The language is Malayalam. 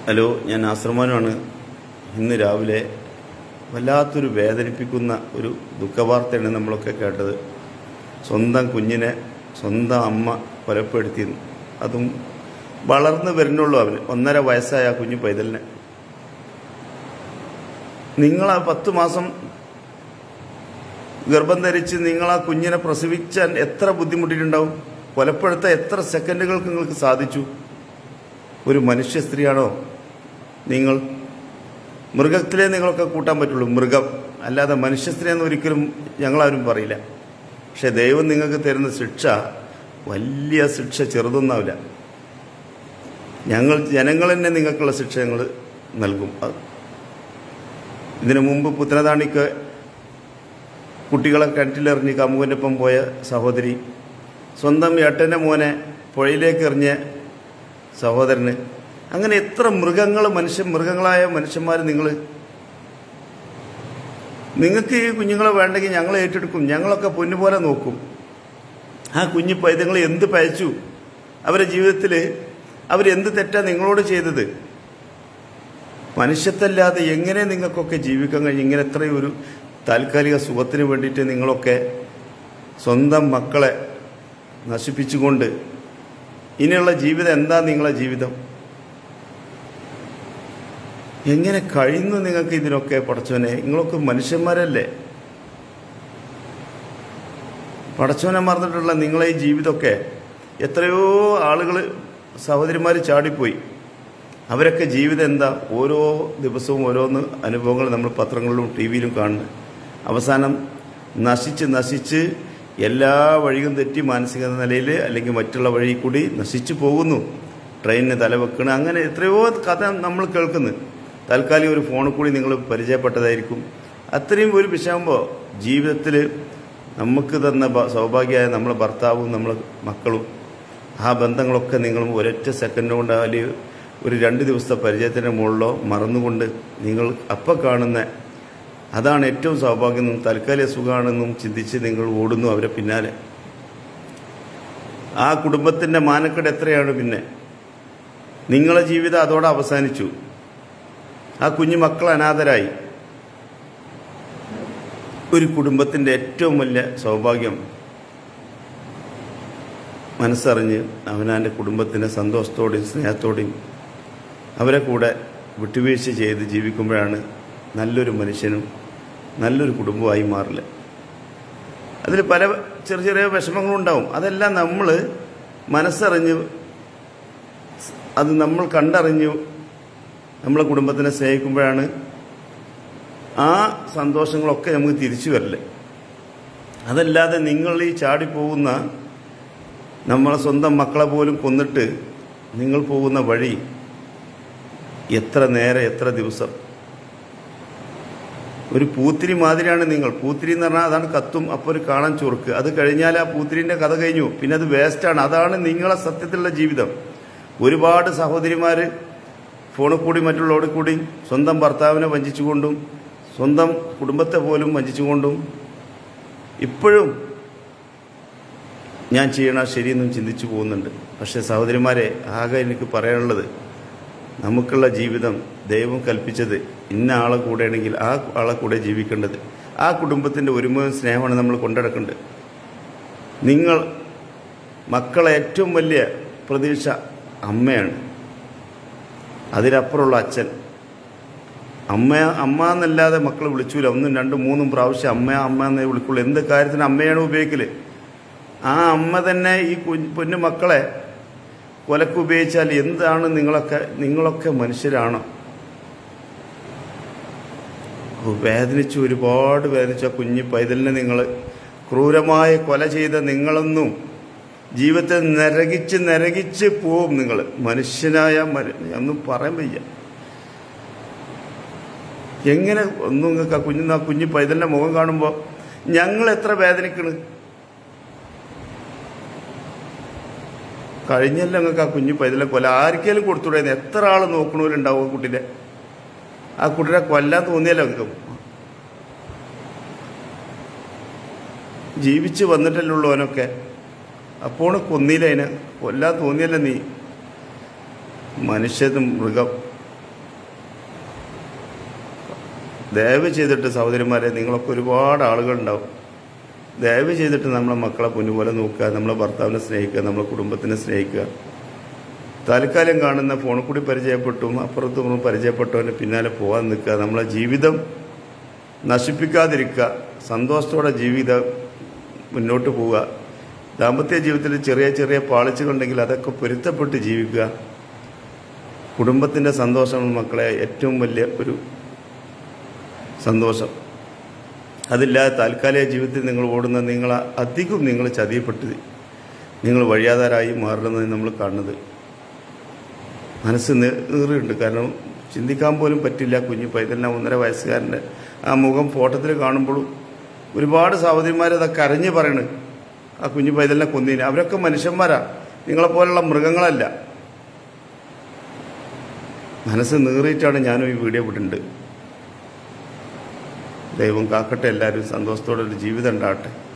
ഹലോ ഞാൻ ആശ്രമാനുമാണ് ഇന്ന് രാവിലെ വല്ലാത്തൊരു വേദനിപ്പിക്കുന്ന ഒരു ദുഃഖവാർത്തയാണ് നമ്മളൊക്കെ കേട്ടത് സ്വന്തം കുഞ്ഞിനെ സ്വന്തം അമ്മ കൊലപ്പെടുത്തിയെന്ന് അതും വളർന്നു വരുന്നുള്ളൂ അവന് ഒന്നര വയസ്സായ ആ കുഞ്ഞു പൈതലിനെ നിങ്ങൾ ആ പത്ത് മാസം ഗർഭം ധരിച്ച് നിങ്ങൾ ആ കുഞ്ഞിനെ പ്രസവിച്ചാൽ എത്ര ബുദ്ധിമുട്ടിയിട്ടുണ്ടാവും കൊലപ്പെടുത്ത എത്ര സെക്കൻഡുകൾക്ക് നിങ്ങൾക്ക് സാധിച്ചു ഒരു മനുഷ്യ സ്ത്രീയാണോ നിങ്ങൾ മൃഗത്തിലേ നിങ്ങളൊക്കെ കൂട്ടാൻ പറ്റുള്ളൂ മൃഗം അല്ലാതെ മനുഷ്യ സ്ത്രീ എന്ന് ഒരിക്കലും ഞങ്ങളാരും പറയില്ല പക്ഷെ ദൈവം നിങ്ങൾക്ക് തരുന്ന ശിക്ഷ വലിയ ശിക്ഷ ചെറുതൊന്നാവില്ല ഞങ്ങൾ ജനങ്ങൾ തന്നെ നിങ്ങൾക്കുള്ള ശിക്ഷ ഞങ്ങൾ നൽകും അത് ഇതിനു മുമ്പ് പുത്തനതാണിക്ക് കുട്ടികളെ കിണറ്റിലെറിഞ്ഞ് കമുവിൻ്റെ ഒപ്പം പോയ സഹോദരി സ്വന്തം ഏട്ടൻ്റെ മോനെ പുഴയിലേക്ക് എറിഞ്ഞ സഹോദരന് അങ്ങനെ എത്ര മൃഗങ്ങൾ മനുഷ്യ മൃഗങ്ങളായ മനുഷ്യന്മാർ നിങ്ങൾ നിങ്ങൾക്ക് ഈ കുഞ്ഞുങ്ങളെ വേണ്ടെങ്കിൽ ഞങ്ങൾ ഏറ്റെടുക്കും ഞങ്ങളൊക്കെ പൊന്നുപോലെ നോക്കും ആ കുഞ്ഞു പൈതങ്ങൾ എന്ത് പയച്ചു അവരുടെ ജീവിതത്തിൽ അവരെന്ത് തെറ്റാ നിങ്ങളോട് ചെയ്തത് മനുഷ്യത്തല്ലാതെ എങ്ങനെ നിങ്ങൾക്കൊക്കെ ജീവിക്കാൻ കഴിയും ഇങ്ങനെ എത്രയും ഒരു താൽക്കാലിക സുഖത്തിന് വേണ്ടിയിട്ട് നിങ്ങളൊക്കെ സ്വന്തം മക്കളെ നശിപ്പിച്ചുകൊണ്ട് ഇനിയുള്ള ജീവിതം എന്താ നിങ്ങളെ ജീവിതം എങ്ങനെ കഴിയുന്നു നിങ്ങൾക്ക് ഇതിനൊക്കെ പടച്ചോനെ നിങ്ങളൊക്കെ മനുഷ്യന്മാരല്ലേ പടച്ചോനെ മറന്നിട്ടുള്ള നിങ്ങളെ ഈ ജീവിതമൊക്കെ എത്രയോ ആളുകൾ സഹോദരിമാർ ചാടിപ്പോയി അവരൊക്കെ ജീവിതം എന്താ ഓരോ ദിവസവും ഓരോന്ന് അനുഭവങ്ങൾ നമ്മൾ പത്രങ്ങളിലും ടി വിയിലും കാണുന്നു അവസാനം നശിച്ച് നശിച്ച് എല്ലാ വഴിയും തെറ്റി മാനസിക നിലയിൽ അല്ലെങ്കിൽ മറ്റുള്ള വഴി കൂടി നശിച്ചു പോകുന്നു ട്രെയിനിന് തലവെക്കണം അങ്ങനെ എത്രയോ കഥ നമ്മൾ കേൾക്കുന്നു തൽക്കാലം ഒരു ഫോണിൽ കൂടി നിങ്ങൾ പരിചയപ്പെട്ടതായിരിക്കും അത്രയും ഒരു വിഷയമാകുമ്പോൾ ജീവിതത്തിൽ നമുക്ക് തന്ന ഭ- സൗഭാഗ്യമായ നമ്മളെ ഭർത്താവും നമ്മളെ മക്കളും ആ ബന്ധങ്ങളൊക്കെ നിങ്ങൾ ഒരൊറ്റ സെക്കൻഡ് കൊണ്ട് അല്ലെങ്കിൽ ഒരു രണ്ട് ദിവസത്തെ പരിചയത്തിൻ്റെ മുകളിലോ മറന്നുകൊണ്ട് നിങ്ങൾ അപ്പം കാണുന്ന അതാണ് ഏറ്റവും സൗഭാഗ്യം തൽക്കാലിക സുഖമാണെന്നും ചിന്തിച്ച് നിങ്ങൾ ഓടുന്നു അവരെ പിന്നാലെ ആ കുടുംബത്തിൻ്റെ മാനക്കേട് എത്രയാണ് പിന്നെ നിങ്ങളെ ജീവിതം അതോടെ അവസാനിച്ചു ആ കുഞ്ഞു മക്കൾ അനാഥരായി ഒരു കുടുംബത്തിൻ്റെ ഏറ്റവും വലിയ സൗഭാഗ്യം മനസ്സറിഞ്ഞ് അവനാൻ്റെ കുടുംബത്തിനെ സന്തോഷത്തോടെയും സ്നേഹത്തോടെയും അവരെ കൂടെ വിട്ടുവീഴ്ച ചെയ്ത് ജീവിക്കുമ്പോഴാണ് നല്ലൊരു മനുഷ്യനും നല്ലൊരു കുടുംബമായി മാറില്ല അതിൽ പല ചെറിയ ചെറിയ വിഷമങ്ങളുണ്ടാവും അതെല്ലാം നമ്മൾ മനസ്സറിഞ്ഞ് അത് നമ്മൾ കണ്ടറിഞ്ഞു നമ്മളെ കുടുംബത്തിനെ സ്നേഹിക്കുമ്പോഴാണ് ആ സന്തോഷങ്ങളൊക്കെ നമുക്ക് തിരിച്ചു വരില്ലേ അതല്ലാതെ നിങ്ങൾ ഈ ചാടിപ്പോകുന്ന നമ്മളെ സ്വന്തം മക്കളെ പോലും കൊന്നിട്ട് നിങ്ങൾ പോകുന്ന വഴി എത്ര നേരെ എത്ര ദിവസം ഒരു പൂത്തിരി മാതിരിയാണ് നിങ്ങൾ പൂത്തിരി എന്ന് പറഞ്ഞാൽ അതാണ് കത്തും അപ്പോൾ ഒരു കാണാൻ ചൊറുക്ക് അത് കഴിഞ്ഞാൽ ആ പൂത്തിരിന്റെ കഥ കഴിഞ്ഞു പിന്നെ അത് വേസ്റ്റാണ് അതാണ് നിങ്ങളെ സത്യത്തിലുള്ള ജീവിതം ഒരുപാട് സഹോദരിമാർ ഫോണിൽ കൂടി മറ്റുള്ളവരോട് കൂടി സ്വന്തം ഭർത്താവിനെ വഞ്ചിച്ചുകൊണ്ടും സ്വന്തം കുടുംബത്തെ പോലും വഞ്ചിച്ചുകൊണ്ടും ഇപ്പോഴും ഞാൻ ചെയ്യണ ശരിയെന്നും ചിന്തിച്ചു പോകുന്നുണ്ട് പക്ഷേ സഹോദരിമാരെ ആകെ എനിക്ക് പറയാനുള്ളത് നമുക്കുള്ള ജീവിതം ദൈവം കൽപ്പിച്ചത് ഇന്ന ആളെ കൂടെയാണെങ്കിൽ ആ ആളെ കൂടെ ജീവിക്കേണ്ടത് ആ കുടുംബത്തിൻ്റെ ഒരുമയും സ്നേഹമാണ് നമ്മൾ കൊണ്ടുനടക്കേണ്ടത് നിങ്ങൾ മക്കളെ ഏറ്റവും വലിയ പ്രതീക്ഷ അമ്മയാണ് അതിനപ്പുറമുള്ള അച്ഛൻ അമ്മ അമ്മ എന്നല്ലാതെ മക്കളെ വിളിച്ചൂല ഒന്നും രണ്ടും മൂന്നും പ്രാവശ്യം അമ്മ അമ്മ എന്നേ വിളിക്കുള്ളൂ എന്ത് കാര്യത്തിന് അമ്മയാണ് ഉപയോഗിക്കല് ആ അമ്മ തന്നെ ഈ കുഞ്ഞ് പൊന്നു മക്കളെ കൊലക്ക് ഉപയോഗിച്ചാൽ എന്താണ് നിങ്ങളൊക്കെ നിങ്ങളൊക്കെ മനുഷ്യരാണോ ഓ, വേദനിച്ചു ഒരുപാട് വേദനിച്ച കുഞ്ഞു പൈതലിനെ നിങ്ങൾ ക്രൂരമായ കൊല ചെയ്ത നിങ്ങളൊന്നും ജീവിതത്തെ നരകിച്ച് നരകിച്ച് പോവും നിങ്ങൾ മനുഷ്യനായ മര- ഒന്നും പറയാൻ വയ്യ എങ്ങനെ ഒന്നും നിങ്ങൾക്ക് ആ കുഞ്ഞു ആ കുഞ്ഞു പൈതലിന്റെ മുഖം കാണുമ്പോൾ ഞങ്ങൾ എത്ര വേദനിക്കണ് കഴിഞ്ഞല്ല നിങ്ങൾക്ക് ആ കുഞ്ഞു പൈതലെ കൊല ആർക്കേലും കൊടുത്തുകൂടായിരുന്നു എത്ര ആൾ നോക്കണവരുണ്ടാവും ആ കുട്ടിനെ ആ കുട്ടിനെ കൊല്ലാൻ തോന്നിയല്ലോ നിങ്ങൾക്ക് ജീവിച്ച് വന്നിട്ടല്ലേ ഉള്ളൂ അവനൊക്കെ അപ്പോൾ കൊന്നില്ല അതിനെ കൊല്ലാൻ തോന്നിയല്ല നീ മനുഷ്യനും മൃഗം ദയവ് ചെയ്തിട്ട് സഹോദരിമാരെ നിങ്ങളൊക്കെ ഒരുപാട് ആളുകളുണ്ടാവും ദയവ് ചെയ്തിട്ട് നമ്മളെ മക്കളെ പൊന്നുപോലെ നോക്കുക നമ്മളെ ഭർത്താവിനെ സ്നേഹിക്കുക നമ്മളെ കുടുംബത്തിനെ സ്നേഹിക്കുക താൽക്കാലം കാണുന്ന ഫോണിൽ കൂടി പരിചയപ്പെട്ടും അപ്പുറത്തും പരിചയപ്പെട്ടവന് പിന്നാലെ പോകാൻ നിൽക്കുക നമ്മളെ ജീവിതം നശിപ്പിക്കാതിരിക്കുക സന്തോഷത്തോടെ ജീവിതം മുന്നോട്ട് പോവുക ദാമ്പത്യ ജീവിതത്തിൽ ചെറിയ ചെറിയ പാളിച്ചുകളുണ്ടെങ്കിൽ അതൊക്കെ പൊരുത്തപ്പെട്ട് ജീവിക്കുക കുടുംബത്തിൻ്റെ സന്തോഷം മക്കളെ ഏറ്റവും വലിയ ഒരു സന്തോഷം അതില്ലാതെ താൽക്കാലിക ജീവിതത്തിൽ നിങ്ങൾ ഓടുന്ന നിങ്ങൾ അധികം നിങ്ങൾ ചതിയപ്പെട്ട് നിങ്ങൾ വഴിയാതാരായി മാറുന്നത് നമ്മൾ കാണുന്നത് മനസ്സ് നീറുണ്ട് കാരണം ചിന്തിക്കാൻ പോലും പറ്റില്ല കുഞ്ഞു പൈതലിനെ ഒന്നര വയസ്സുകാരൻ്റെ ആ മുഖം ഫോട്ടത്തിൽ കാണുമ്പോഴും ഒരുപാട് സഹോദരിമാർ അതൊക്കെ കരഞ്ഞ് പറയണ് ആ കുഞ്ഞു പൈതലിനെ കൊന്നീന് അവരൊക്കെ മനുഷ്യന്മാരാ നിങ്ങളെപ്പോലുള്ള മൃഗങ്ങളല്ല മനസ്സ് നീറിയിട്ടാണ് ഞാനും ഈ വീഡിയോ വിട്ടിട്ടുണ്ട് ദൈവം കാക്കട്ടെ എല്ലാവരും സന്തോഷത്തോടെ ഒരു ജീവിതം ഉണ്ടാകട്ടെ